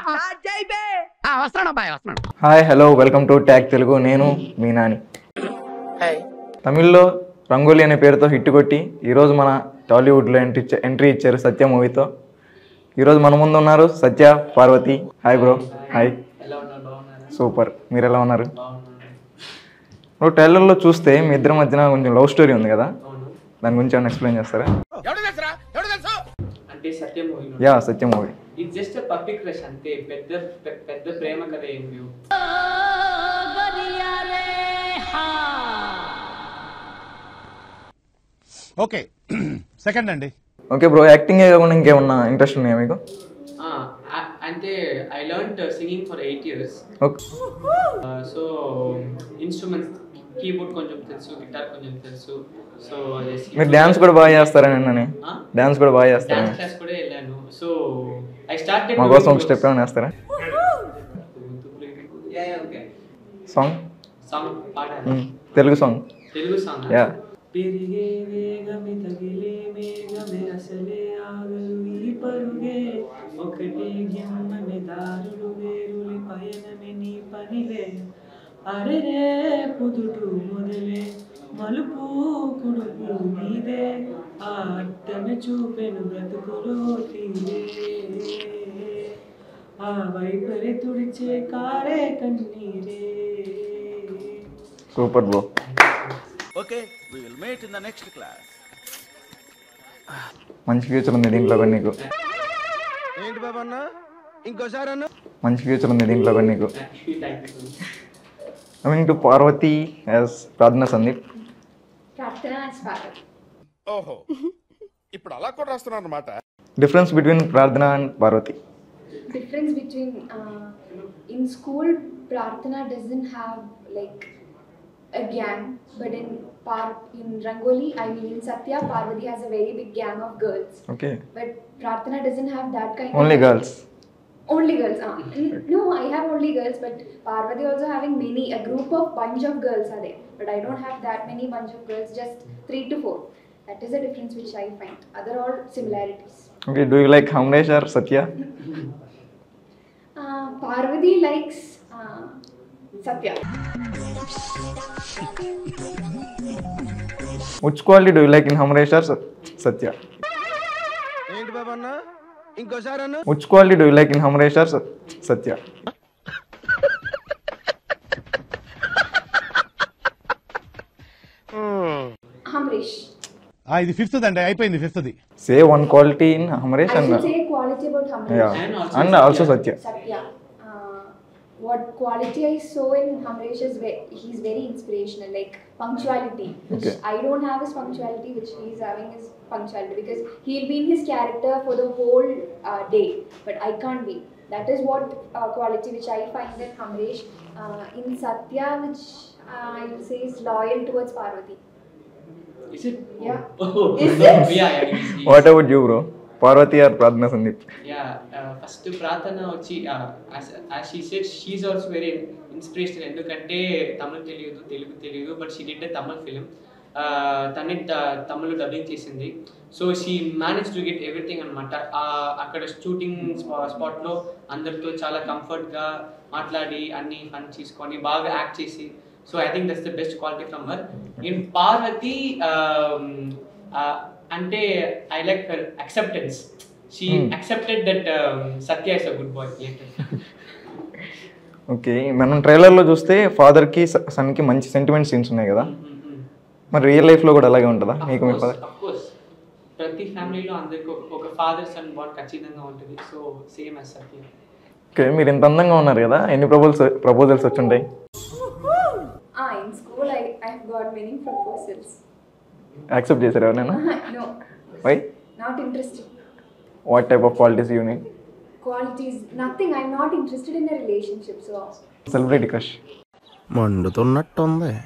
వస్తున్నాను అబ్బాయి వస్తున్నాను hi hello welcome to tag Telugu నేను మీ నాని తమిళ్లో రంగోలి అనే పేరుతో హిట్ కొట్టి ఈరోజు మన టాలీవుడ్లో ఎంట్రీ ఇచ్చా- ఎంట్రీ ఇచ్చారు సత్య మూవీతో ఈరోజు మన ముందు ఉన్నారు Satya Parvathi hi bro hi super మీరు ఎలా ఉన్నారు బ్రో ట్రైలర్లో చూస్తే మీ ఇద్దరి మధ్యన కొంచెం లవ్ స్టోరీ ఉంది కదా దాని గురించి ఏమైనా ఎక్స్ప్లెయిన్ చేస్తారా అంటే Satyam movie yeah Satya movie ఇది జస్ట్ పప్పి క్రష్ అంతే పెద్ద పె- పెద్ద ప్రేమ కథ ఏం లేవు ఓకే సెకండ్ అండి ఓకే బ్రో యాక్టింగే కాకుండా ఇంకేమన్నా ఇంట్రెస్ట్ ఉన్నాయా మీకు ఆ, ఆ- అంటే I learn singing for eight years okay so instruments keyboard కొంచెం తెలుసు గిటార్ కొంచెం తెలుసు సో మీరు డ్యాన్స్ కూడా బాగా చేస్తారని విన్నాను డ్యాన్స్ కూడా బాగా చేస్తారని డాన్స్ క్లాస్ కూడా వెళ్ళాను సో ఐ స్టార్ట్ మా కోసం ఒక స్టెప్ ఏమైనా వేస్తారా సాంగ్ సాంగ్ పాడాను Telugu song Telugu song yeah పెరిగే వేగమే తగిలే మేఘమే అసలే ఆగలు ఈ పరుగే ఒకటే జ్ఞానమే దారులు వేరులి పయనమే నీ పనిలే అరెరే పుదుటు మొదలే మలుపు కుడుపు నీదే ఆ అర్థమే చూపెను బ్రతుకులో తీరే ఆ వైపరి తుడిచే కారే కన్నీరే super bro okay we will meet in the next class మంచి ఫ్యూచర్ ఉంది దీంట్లో కూడా నీకు ఏంటి బాబా అన్న ఇంకోసారి అన్న మంచి ఫ్యూచర్ ఉంది దీంట్లో కూడా నీకు thank you coming to Parvathi as Prarthana Sandeep ప్రార్థన as father. ఓహో ఇప్పుడు అలా కూడా రాస్తున్నారు అనమాట difference between Prarthana and Parvathi Difference between uh, in school, Prarthana doesn't have like a gang, but in par in Rangoli, I mean in Satya, Parvati has a very big gang of girls. Okay But Prarthana doesn't have that kind only of girls only girls. Uh, n- no, I have only girls, but Parvati also having many a group of bunch of girls are there. But I don't have that many bunch of girls, just three to four. That is the difference which I find. Other all similarities. Okay do you like Hamrish or Satya Uh, Parvati likes uh, Satya. Which quality do you like in Hamrish or Satya ఏంటి బాబా అన్న ఇంకోసారి అన్న which quality do you like in Hamrish or Satya Hamrish. ఆ, ఇది fifth అండి అయిపోయింది ఫిఫ్త్ది say one quality in Hamrish I and should say quality about Hamrish. Yeah And also and also Satya Satya. Uh, what quality I saw in Hamresh is ve- he's very inspirational, like punctuality, which Okay. I don't have his punctuality, which he's having his punctuality because he'll be in his character for the whole uh, day, but I can't be. That is what uh, quality which I find in Hamresh. Uh, in Satya, which uh, I would say is loyal towards Parvati. Is it? Yeah. Oh, Is it? yeah, yeah, it is, it is. What about you bro Parvathi or Prarthana Sandeep yeah first Prarthana వచ్చి she said she also very inspirational ఎందుకంటే తమిళ్ తెలియదు తెలుగు తెలియదు but she did Tamil film తనే త- Tamil dubbing చేసింది so she manage to get everything అనమాట అక్కడ shooting స్పాట్లో అందరితో చాలా కంఫర్ట్గా మాట్లాడి అన్ని ఫన్ చేసుకొని బాగా యాక్ట్ చేసి so I think that's the best quality from her in Parvathi um, uh, అంటే I like her acceptance she accepted that Satya is a good boy okay మనం ట్రైలర్లో చూస్తే ఫాదర్కి సన్కి మంచి సెంటిమెంట్ సీన్స్ ఉన్నాయి కదా మరి రియల్ లైఫ్లో కూడా అలాగే ఉంటుందా మీకు మీ ఫాదర్ కోర్స్ ప్రతి ఫ్యామిలీలో అందరికి ఒక- ఒక ఫాదర్ సన్ బాండ్ ఖచ్చితంగా ఉంటుంది so same as Satya okay మీరు ఇంత అందంగా ఉన్నారు కదా ఎన్ని ప్రపోజల్స్ ప్రపోజల్స్ వచ్చి ఉంటాయి Ah, in school, I, I've got many proposals. Accept చేశారు ఎవరైనా no, why not interested. What type of qualities you need Qualities, nothing. I'm not interested in a relationship, so. Celebrity crush మండుతున్నట్టుంది